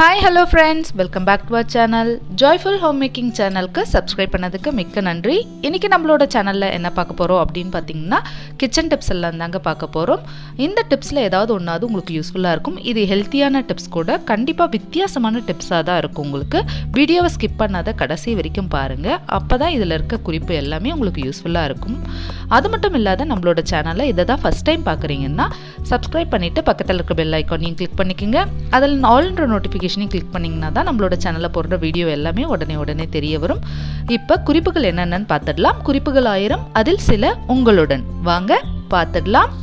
hi hello friends welcome back to our channel joyful home making சேனலுக்கு subscribe பண்ணதுக்கு மிக்க நன்றி இன்றைக்கி நம்மளோட சேனலில் என்ன பார்க்க போகிறோம் அப்படின்னு பார்த்தீங்கன்னா கிச்சன் டிப்ஸ் எல்லாம் தாங்க பார்க்க போகிறோம் இந்த டிப்ஸில் ஏதாவது ஒன்றாவது உங்களுக்கு யூஸ்ஃபுல்லாக இருக்கும் இது ஹெல்த்தியான டிப்ஸ் கூட கண்டிப்பாக வித்தியாசமான டிப்ஸாக தான் இருக்கும் உங்களுக்கு வீடியோவை ஸ்கிப் பண்ணாத கடைசி வரைக்கும் பாருங்கள் அப்போ தான் இதில் இருக்க குறிப்பு எல்லாமே உங்களுக்கு யூஸ்ஃபுல்லாக இருக்கும் அது மட்டும் இல்லாத நம்மளோட சேனலில் இதை தான் ஃபஸ்ட் டைம் பார்க்குறீங்கன்னா சப்ஸ்கிரைப் பண்ணிவிட்டு பக்கத்தில் இருக்க பெல் ஐக்கானையும் கிளிக் பண்ணிக்கோங்க அதில் ஆல்ன்ற நோட்டிஃபிகேஷனையும் கிளிக் பண்ணிங்கன்னா தான் நம்மளோட சேனலில் போடுற வீடியோ எல்லாமே உடனே உடனே தெரிய வரும் இப்போ குறிப்புகள் என்னென்னு பார்த்துடலாம் குறிப்புகள் ஆயிரம் அதில் சில உங்களுடன் வாங்க பார்த்துடலாம்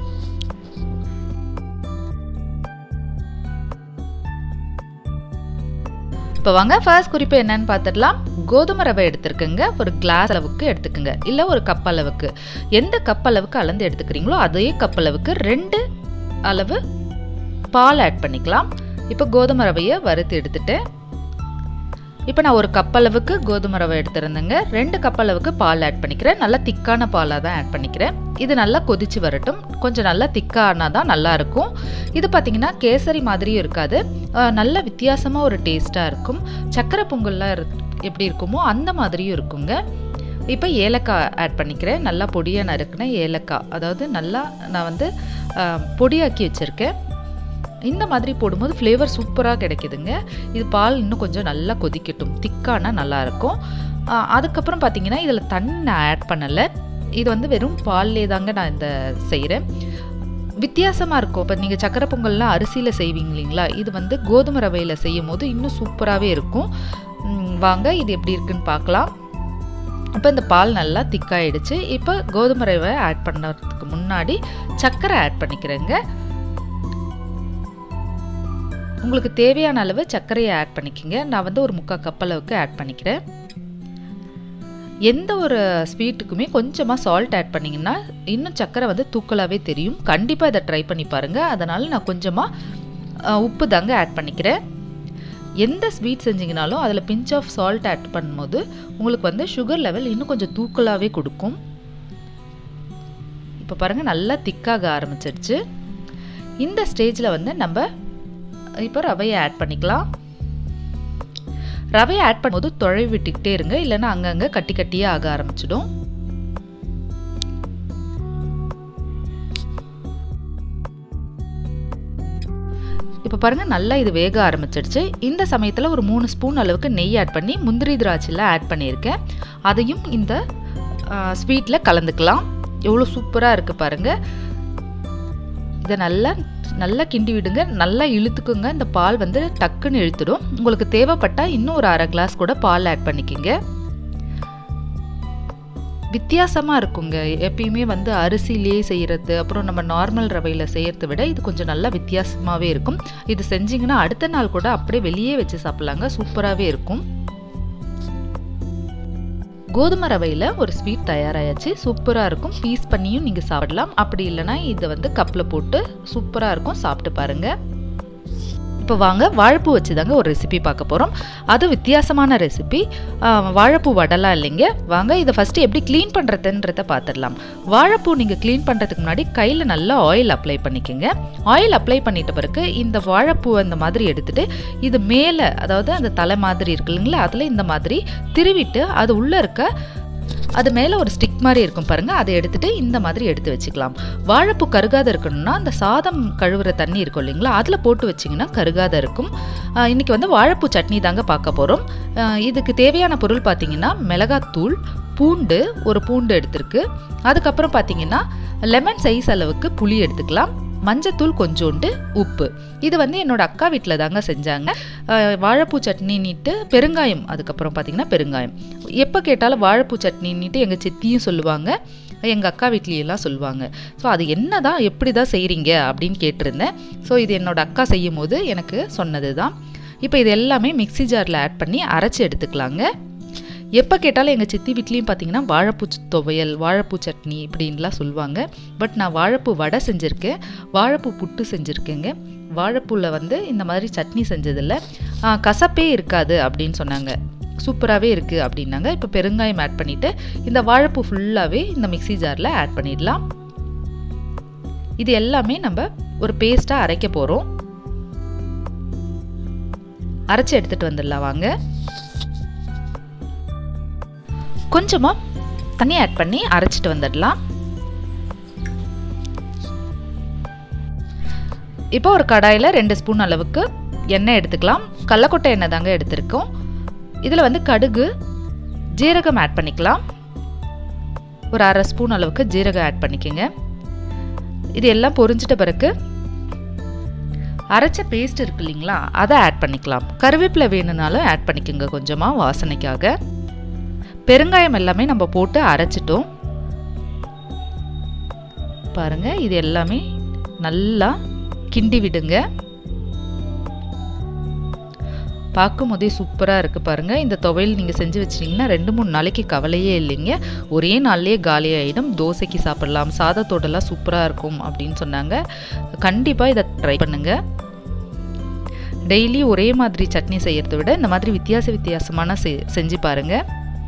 இப்போ வாங்க ஃபர்ஸ்ட் குறிப்பு என்னன்னு பார்த்துடலாம் கோதுமை ரவை எடுத்துருக்குங்க ஒரு கிளாஸ் அளவுக்கு எடுத்துக்கோங்க இல்லை ஒரு கப் அளவுக்கு எந்த கப் அளவுக்கு அளந்து எடுத்துக்கிறீங்களோ அதே கப் அளவுக்கு ரெண்டு அளவு பால் ஆட் பண்ணிக்கலாம் இப்போ கோதுமை ரவையை வறுத்து எடுத்துட்டேன் இப்போ நான் ஒரு கப் அளவுக்கு கோதுமை ரவை எடுத்திருந்தேங்க ரெண்டு கப் அளவுக்கு பால் ஆட் பண்ணிக்கிறேன் நல்லா திக்கான பாலாக தான் ஆட் பண்ணிக்கிறேன் இது நல்லா கொதிச்சு வரட்டும் கொஞ்சம் நல்லா திக்கானா தான் நல்லா இருக்கும் இது பார்த்தீங்கன்னா கேசரி மாதிரியும் இருக்காது நல்ல வித்தியாசமாக ஒரு டேஸ்ட்டாக இருக்கும் சக்கரை பொங்கல்லாம் எப்படி இருக்குமோ அந்த மாதிரியும் இருக்குங்க இப்போ ஏலக்காய் ஆட் பண்ணிக்கிறேன் நல்லா பொடியாக நறுக்குனேன் ஏலக்காய் அதாவது நல்லா நான் வந்து பொடியாக்கி வச்சுருக்கேன் இந்த மாதிரி போடும்போது ஃப்ளேவர் சூப்பராக கிடைக்குதுங்க இது பால் இன்னும் கொஞ்சம் நல்லா கொதிக்கட்டும் திக்கானா நல்லாயிருக்கும் அதுக்கப்புறம் பார்த்தீங்கன்னா இதில் தண்ணி நான் ஆட் பண்ணலை இது வந்து வெறும் பால்லே தாங்க நான் இந்த செய்கிறேன் வித்தியாசமாக இருக்கும் இப்போ நீங்கள் சக்கரை பொங்கல்லாம் அரிசியில் செய்வீங்க இல்லைங்களா இது வந்து கோதுமை ரவையில் செய்யும் போது இன்னும் சூப்பராகவே இருக்கும் வாங்க இது எப்படி இருக்குன்னு பார்க்கலாம் இப்போ இந்த பால் நல்லா திக்காயிடுச்சு இப்போ கோதுமை ரவை ஆட் பண்ணுறதுக்கு முன்னாடி சர்க்கரை ஆட் பண்ணிக்கிறேங்க உங்களுக்கு தேவையான அளவு சர்க்கரையை ஆட் பண்ணிக்கோங்க நான் வந்து ஒரு முக்கால் கப் அளவுக்கு ஆட் பண்ணிக்கிறேன் எந்த ஒரு ஸ்வீட்டுக்குமே கொஞ்சமாக சால்ட் ஆட் பண்ணிங்கன்னா இன்னும் சர்க்கரை வந்து தூக்கலாகவே தெரியும் கண்டிப்பாக இதை ட்ரை பண்ணி பாருங்கள் அதனால் நான் கொஞ்சமாக உப்பு தாங்க ஆட் பண்ணிக்கிறேன் எந்த ஸ்வீட் செஞ்சிங்கனாலும் அதில் பிஞ்ச் ஆஃப் சால்ட் ஆட் பண்ணும்போது உங்களுக்கு வந்து சுகர் லெவல் இன்னும் கொஞ்சம் தூக்கலாகவே கொடுக்கும் இப்போ பாருங்கள் நல்லா திக்காக ஆரம்பிச்சிருச்சு இந்த ஸ்டேஜில் வந்து நம்ம இப்போ ரவையை ஆட் பண்ணிக்கலாம் ரவையை ஆட் பண்ணும்போது தொலை விட்டுக்கிட்டே இருங்க இல்லைன்னா அங்கங்கே கட்டி கட்டியே ஆக ஆரம்பிச்சிடும் இப்போ பாருங்கள் நல்லா இது வேக ஆரம்பிச்சிடுச்சு இந்த சமயத்தில் ஒரு மூணு ஸ்பூன் அளவுக்கு நெய் ஆட் பண்ணி முந்திரி திராட்சையில் ஆட் பண்ணியிருக்கேன் அதையும் இந்த ஸ்வீட்டில் கலந்துக்கலாம் எவ்வளோ சூப்பராக இருக்குது பாருங்கள் இதை நல்லா நல்லா கிண்டி விடுங்க நல்லா இழுத்துக்குங்க இந்த பால் வந்து டக்குன்னு இழுத்துடும் உங்களுக்கு தேவைப்பட்டால் இன்னும் ஒரு அரை கிளாஸ் கூட பால் ஆட் பண்ணிக்கிங்க வித்தியாசமாக இருக்குங்க எப்பயுமே வந்து அரிசியிலே செய்கிறது அப்புறம் நம்ம நார்மல் ரவையில் செய்கிறத விட இது கொஞ்சம் நல்லா வித்தியாசமாகவே இருக்கும் இது செஞ்சிங்கன்னா அடுத்த நாள் கூட அப்படியே வெளியே வச்சு சாப்பிட்லாங்க சூப்பராகவே இருக்கும் கோதுமை ரவையில் ஒரு ஸ்வீட் தயாராகிடுச்சு சூப்பராக இருக்கும் பீஸ் பண்ணியும் நீங்கள் சாப்பிடலாம் அப்படி இல்லைனா இதை வந்து கப்பில் போட்டு சூப்பராக இருக்கும் சாப்பிட்டு பாருங்கள் இப்போ வாங்க வாழைப்பூ வச்சு தாங்க ஒரு ரெசிபி பார்க்க போகிறோம் அது வித்தியாசமான ரெசிபி வாழைப்பூ வடலாம் இல்லைங்க வாங்க இதை ஃபஸ்ட்டு எப்படி க்ளீன் பண்ணுறதுன்றத பார்த்துடலாம் வாழைப்பூ நீங்கள் க்ளீன் பண்ணுறதுக்கு முன்னாடி கையில் நல்லா ஆயில் அப்ளை பண்ணிக்கோங்க ஆயில் அப்ளை பண்ணிட்ட பிறகு இந்த வாழைப்பூ அந்த மாதிரி எடுத்துகிட்டு இது மேலே அதாவது அந்த தலை மாதிரி இருக்கு இல்லைங்களா அதில் இந்த மாதிரி திருவிட்டு அது உள்ளே இருக்க அது மேலே ஒரு ஸ்டிக் மாதிரி இருக்கும் பாருங்கள் அதை எடுத்துகிட்டு இந்த மாதிரி எடுத்து வச்சுக்கலாம் வாழைப்பூ கருகாத இருக்கணும்னா அந்த சாதம் கழுவுற தண்ணி இருக்கும் இல்லைங்களா அதில் போட்டு வச்சிங்கன்னா கருகாத இருக்கும் இன்றைக்கி வந்து வாழைப்பூ சட்னி தாங்க பார்க்க போகிறோம் இதுக்கு தேவையான பொருள் பார்த்திங்கன்னா மிளகாத்தூள் பூண்டு ஒரு பூண்டு எடுத்துருக்கு அதுக்கப்புறம் பார்த்திங்கன்னா லெமன் சைஸ் அளவுக்கு புளி எடுத்துக்கலாம் மஞ்சத்தூள் கொஞ்சோண்டு உப்பு இது வந்து என்னோட அக்கா வீட்டில் தாங்க செஞ்சாங்க வாழைப்பூ சட்னின்னுட்டு பெருங்காயம் அதுக்கப்புறம் பார்த்திங்கன்னா பெருங்காயம் எப்போ கேட்டாலும் வாழைப்பூ சட்னின்னுட்டு எங்கள் சித்தியும் சொல்லுவாங்க எங்கள் அக்கா வீட்லேயெல்லாம் சொல்லுவாங்க ஸோ அது என்ன தான் எப்படி தான் செய்கிறீங்க அப்படின்னு கேட்டிருந்தேன் ஸோ இது என்னோட அக்கா செய்யும் போது எனக்கு சொன்னது தான் இப்போ இது எல்லாமே மிக்சி ஜாரில் ஆட் பண்ணி அரைச்சி எடுத்துக்கலாங்க எப்போ கேட்டாலும் எங்கள் சித்தி வீட்லேயும் பார்த்தீங்கன்னா வாழைப்பூ துவையல் வாழைப்பூ சட்னி இப்படின்லாம் சொல்லுவாங்க பட் நான் வாழைப்பூ வடை செஞ்சுருக்கேன் வாழைப்பூ புட்டு செஞ்சுருக்கேங்க வாழைப்பூவில் வந்து இந்த மாதிரி சட்னி செஞ்சதில்ல கசப்பே இருக்காது அப்படின்னு சொன்னாங்க சூப்பராகவே இருக்குது அப்படின்னாங்க இப்போ பெருங்காயம் ஆட் பண்ணிவிட்டு இந்த வாழைப்பூ ஃபுல்லாகவே இந்த மிக்சி ஜாரில் ஆட் பண்ணிடலாம் இது எல்லாமே நம்ம ஒரு பேஸ்ட்டாக அரைக்க போகிறோம் அரைச்சி எடுத்துகிட்டு வந்துடலாம் வாங்க கொஞ்சமாக தண்ணி ஆட் பண்ணி அரைச்சிட்டு வந்துடலாம் இப்போ ஒரு கடாயில் ரெண்டு ஸ்பூன் அளவுக்கு எண்ணெய் எடுத்துக்கலாம் கடலக்கொட்டை எண்ணெய் தாங்க எடுத்திருக்கோம் இதில் வந்து கடுகு ஜீரகம் ஆட் பண்ணிக்கலாம் ஒரு அரை ஸ்பூன் அளவுக்கு ஜீரகம் ஆட் பண்ணிக்கோங்க இது எல்லாம் பொரிஞ்சிட்ட பிறகு அரைச்ச பேஸ்ட் இருக்கு இல்லைங்களா அதை ஆட் பண்ணிக்கலாம் கருவேப்பிலை வேணும்னாலும் ஆட் பண்ணிக்கோங்க கொஞ்சமாக வாசனைக்காக பெருங்காயம் எல்லாமே நம்ம போட்டு அரைச்சிட்டோம் பாருங்க இது எல்லாமே நல்லா கிண்டி விடுங்க பார்க்கும் போதே சூப்பராக இருக்குது பாருங்கள் இந்த துவையல் நீங்கள் செஞ்சு வச்சிட்டிங்கன்னா ரெண்டு மூணு நாளைக்கு கவலையே இல்லைங்க ஒரே நாள்லேயே காலி ஆகிடும் தோசைக்கு சாப்பிடலாம் சாதத்தோடலாம் சூப்பராக இருக்கும் அப்படின்னு சொன்னாங்க கண்டிப்பாக இதை ட்ரை பண்ணுங்கள் டெய்லி ஒரே மாதிரி சட்னி செய்கிறத விட இந்த மாதிரி வித்தியாச வித்தியாசமான செஞ்சு பாருங்கள்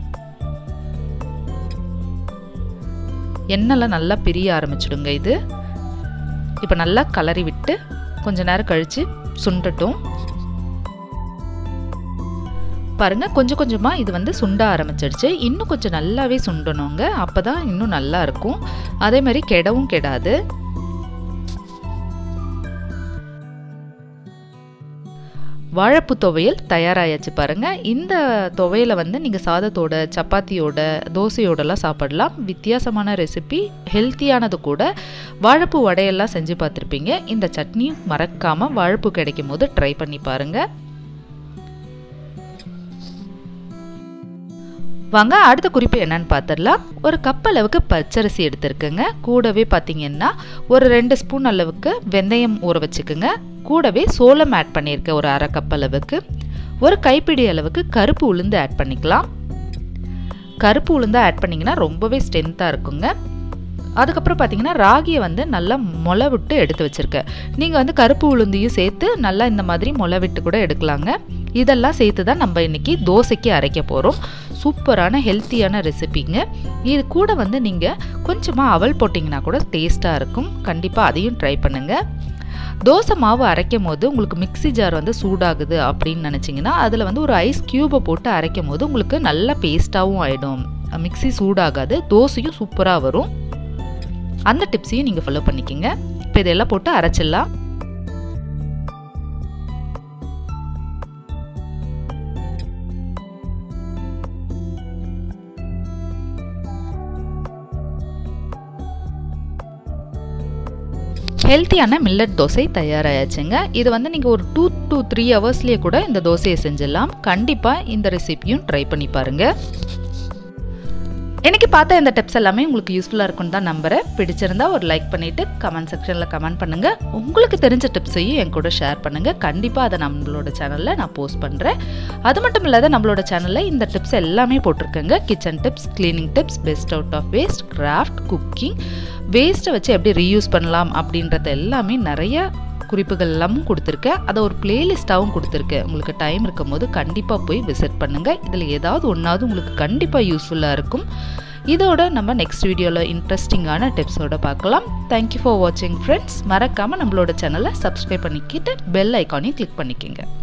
எண்ணெய்லாம் நல்லா பிரிய ஆரம்பிச்சிடுங்க இது இப்போ நல்லா கலரி விட்டு கொஞ்ச நேரம் கழித்து சுண்டட்டும் பாருங்க கொஞ்சம் கொஞ்சமாக இது வந்து சுண்ட ஆரம்பிச்சிடுச்சு இன்னும் கொஞ்சம் நல்லாவே சுண்டணுங்க அப்போ தான் இன்னும் நல்லா இருக்கும் அதே மாதிரி கெடவும் கெடாது வாழைப்பூ துவையல் தயாராகியாச்சு பாருங்கள் இந்த துவையலை வந்து நீங்கள் சாதத்தோட சப்பாத்தியோட தோசையோடலாம் சாப்பிடலாம் வித்தியாசமான ரெசிபி ஹெல்த்தியானது கூட வாழைப்பூ வடையெல்லாம் செஞ்சு பார்த்துருப்பீங்க இந்த சட்னியும் மறக்காமல் வாழைப்பூ கிடைக்கும் போது ட்ரை பண்ணி பாருங்கள் வாங்க அடுத்த குறிப்பு என்னன்னு பார்த்துடலாம் ஒரு கப் அளவுக்கு பச்சரிசி எடுத்துருக்குங்க கூடவே பார்த்தீங்கன்னா ஒரு ரெண்டு ஸ்பூன் அளவுக்கு வெந்தயம் ஊற வச்சுக்கோங்க கூடவே சோளம் ஆட் பண்ணியிருக்கேன் ஒரு அரை கப் அளவுக்கு ஒரு கைப்பிடி அளவுக்கு கருப்பு உளுந்து ஆட் பண்ணிக்கலாம் கருப்பு உளுந்து ஆட் பண்ணிங்கன்னா ரொம்பவே ஸ்ட்ரென்த்தாக இருக்குங்க அதுக்கப்புறம் பார்த்தீங்கன்னா ராகியை வந்து நல்லா முளை விட்டு எடுத்து வச்சுருக்கேன் நீங்கள் வந்து கருப்பு உளுந்தையும் சேர்த்து நல்லா இந்த மாதிரி முளை விட்டு கூட எடுக்கலாங்க இதெல்லாம் சேர்த்து தான் நம்ம இன்றைக்கி தோசைக்கு அரைக்க போகிறோம் சூப்பரான ஹெல்த்தியான ரெசிபிங்க இது கூட வந்து நீங்கள் கொஞ்சமாக அவல் போட்டிங்கன்னா கூட டேஸ்ட்டாக இருக்கும் கண்டிப்பாக அதையும் ட்ரை பண்ணுங்கள் தோசை மாவு அரைக்கும் போது உங்களுக்கு மிக்சி ஜார் வந்து சூடாகுது அப்படின்னு நினச்சிங்கன்னா அதில் வந்து ஒரு ஐஸ் க்யூபை போட்டு அரைக்கும் போது உங்களுக்கு நல்ல பேஸ்ட்டாகவும் ஆகிடும் மிக்சி சூடாகாது தோசையும் சூப்பராக வரும் அந்த டிப்ஸையும் நீங்கள் ஃபாலோ பண்ணிக்கோங்க இப்போ இதெல்லாம் போட்டு அரைச்சிடலாம் ஹெல்த்தியான மில்லட் தோசை தயாராகிடுச்சுங்க இது வந்து நீங்கள் ஒரு டூ டூ த்ரீ ஹவர்ஸ்லேயே கூட இந்த தோசையை செஞ்சிடலாம் கண்டிப்பாக இந்த ரெசிப்பியும் ட்ரை பண்ணி பாருங்கள் எனக்கு பார்த்த இந்த டிப்ஸ் எல்லாமே உங்களுக்கு யூஸ்ஃபுல்லாக இருக்கும்னு தான் நம்புறேன் பிடிச்சிருந்தா ஒரு லைக் பண்ணிவிட்டு கமெண்ட் செக்ஷனில் கமெண்ட் பண்ணுங்கள் உங்களுக்கு தெரிஞ்ச டிப்ஸையும் என் கூட ஷேர் பண்ணுங்கள் கண்டிப்பாக அதை நம்மளோட சேனலில் நான் போஸ்ட் பண்ணுறேன் அது மட்டும் இல்லாத நம்மளோட சேனலில் இந்த டிப்ஸ் எல்லாமே போட்டிருக்கேங்க kitchen tips cleaning tips best out of waste craft cooking வேஸ்ட்டை வச்சு எப்படி ரீயூஸ் பண்ணலாம் அப்படின்றத எல்லாமே நிறைய குறிப்புகள் எல்லாமும் கொடுத்துருக்கேன் அதை ஒரு பிளேலிஸ்ட்டாகவும் கொடுத்துருக்கேன் உங்களுக்கு டைம் இருக்கும் போது கண்டிப்பாக போய் விசிட் பண்ணுங்கள் இதில் ஏதாவது ஒன்றாவது உங்களுக்கு கண்டிப்பாக யூஸ்ஃபுல்லாக இருக்கும் இதோட நம்ம நெக்ஸ்ட் வீடியோவில் இன்ட்ரெஸ்டிங்கான டிப்ஸோட பார்க்கலாம் தேங்க்யூ ஃபார் வாட்சிங் ஃப்ரெண்ட்ஸ் மறக்காமல் நம்மளோட சேனலை சப்ஸ்கிரைப் பண்ணிக்கிட்டு பெல் ஐக்கானையும் கிளிக் பண்ணிக்கோங்க